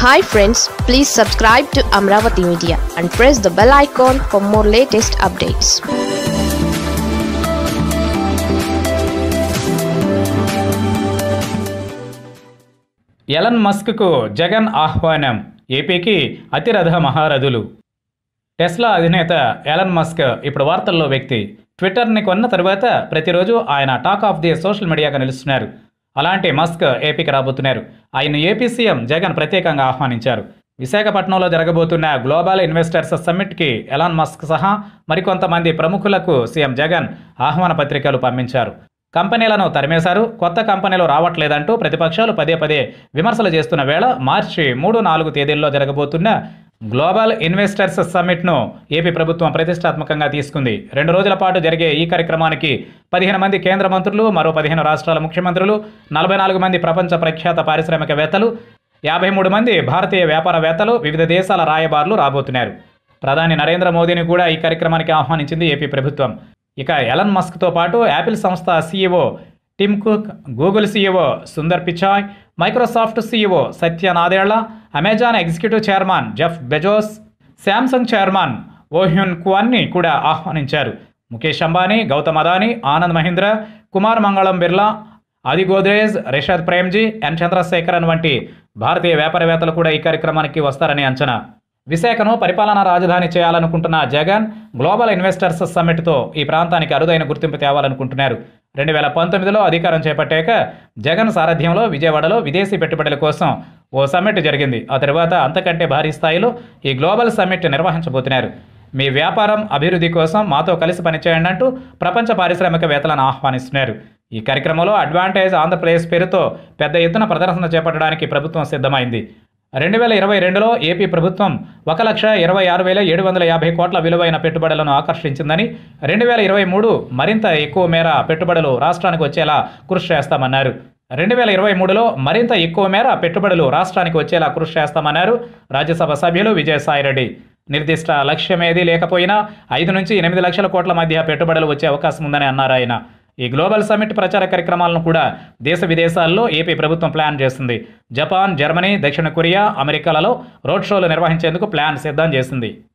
hi friends please subscribe to Amaravati media and press the bell icon for more latest updates Elon మస్క్కు జగన్ ఆహ్వానం ఏపీకి అతిరథ మహారథులు Tesla అధినేత ఎలన్ మస్క్ ఇప్పుడు వార్తల్లో వ్యక్తి ట్విట్టర్ని కొన్న తరువాత ప్రతిరోజు ఆయన టాక్ ఆఫ్ ది సోషల్ మీడియాగా నిలుస్తున్నారు అలాంటి మస్క్ ఏపీకి రాబోతున్నారు ఆయన ఏపీ సీఎం జగన్ ప్రత్యేకంగా ఆహ్వానించారు విశాఖపట్నంలో జరగబోతున్న గ్లోబల్ ఇన్వెస్టర్స్ సమ్మిట్కి ఎలాన్ మస్క్ సహా మరికొంతమంది ప్రముఖులకు సీఎం జగన్ ఆహ్వాన పత్రికలు పంపించారు కంపెనీలను తరిమేశారు కొత్త కంపెనీలు రావట్లేదంటూ ప్రతిపక్షాలు పదే పదే విమర్శలు చేస్తున్న వేళ మార్చి మూడు నాలుగు తేదీల్లో జరగబోతున్న గ్లోబల్ ఇన్వెస్టర్స్ సమ్మిట్ను ఏపీ ప్రభుత్వం ప్రతిష్టాత్మకంగా తీసుకుంది రెండు రోజుల పాటు జరిగే ఈ కార్యక్రమానికి పదిహేను మంది కేంద్ర మంత్రులు మరో పదిహేను రాష్ట్రాల ముఖ్యమంత్రులు నలభై నాలుగు మంది ప్రపంచ ప్రఖ్యాత పారిశ్రామికవేత్తలు యాభై మూడు మంది భారతీయ వ్యాపారవేత్తలు వివిధ దేశాల రాయబారులు రాబోతున్నారు ప్రధాని నరేంద్ర మోదీని కూడా ఈ కార్యక్రమానికి ఆహ్వానించింది ఏపీ ప్రభుత్వం ఇక ఎలన్ మస్క్తో పాటు యాపిల్ సంస్థ CEO Tim Cook Google CEO Sundar Pichai Microsoft CEO Satya Nadella Amazon executive chairman Jeff Bezos Samsung chairman ఓహ్యున్ కువాన్ని కూడా ఆహ్వానించారు ముఖేష్ అంబానీ గౌతమ్ అదానీ ఆనంద్ మహీంద్ర కుమార్ మంగళం బిర్లా ఆది గోద్రేజ్ రిషద్ ప్రేమ్జీ ఎన్ చంద్రశేఖరన్ వంటి భారతీయ వ్యాపారవేత్తలు కూడా ఈ కార్యక్రమానికి వస్తారని అంచనా విశాఖను పరిపాలనా రాజధాని చేయాలనుకుంటున్న జగన్ గ్లోబల్ ఇన్వెస్టర్స్ సమ్మిట్తో ఈ ప్రాంతానికి అరుదైన గుర్తింపు తేవాలనుకుంటున్నారు రెండు వేల పంతొమ్మిదిలో అధికారం చేపట్టాక జగన్ సారథ్యంలో విజయవాడలో విదేశీ పెట్టుబడుల కోసం ఓ సమ్మిట్ జరిగింది ఆ తర్వాత అంతకంటే భారీ స్థాయిలో ఈ గ్లోబల్ సమ్మిట్ నిర్వహించబోతున్నారు మీ వ్యాపారం అభివృద్ధి కోసం మాతో కలిసి పనిచేయండి అంటూ ప్రపంచ పారిశ్రామికవేత్తలను ఆహ్వానిస్తున్నారు ఈ కార్యక్రమంలో అడ్వాంటేజ్ ఆంధ్రప్రదేశ్ పేరుతో పెద్ద ఎత్తున ప్రదర్శన చేపట్టడానికి ప్రభుత్వం సిద్ధమైంది రెండు వేల ఇరవై రెండులో ఏపీ ప్రభుత్వం ఒక లక్ష ఇరవై ఆరు వేల ఏడు వందల యాభై కోట్ల విలువైన పెట్టుబడులను ఆకర్షించిందని రెండు వేల ఇరవై మూడు మరింత ఎక్కువ మేర పెట్టుబడులు రాష్ట్రానికి వచ్చేలా కృషి చేస్తామన్నారు రెండు వేల ఇరవై మూడులో మరింత ఎక్కువ మేర పెట్టుబడులు రాష్ట్రానికి వచ్చేలా కృషి చేస్తామన్నారు రాజ్యసభ సభ్యులు విజయసాయిరెడ్డి నిర్దిష్ట లక్ష్యం ఏదీ లేకపోయినా ఐదు నుంచి ఎనిమిది లక్షల కోట్ల మధ్య పెట్టుబడులు వచ్చే అవకాశం ఉందని అన్నారు ఆయన ఈ గ్లోబల్ సమ్మిట్ ప్రచార కార్యక్రమాలను కూడా దేశ విదేశాల్లో ఏపీ ప్రభుత్వం ప్లాన్ చేస్తుంది జపాన్ జర్మనీ దక్షిణ కొరియా అమెరికాలలో రోడ్ షోలు నిర్వహించేందుకు ప్లాన్ సిద్ధం చేసింది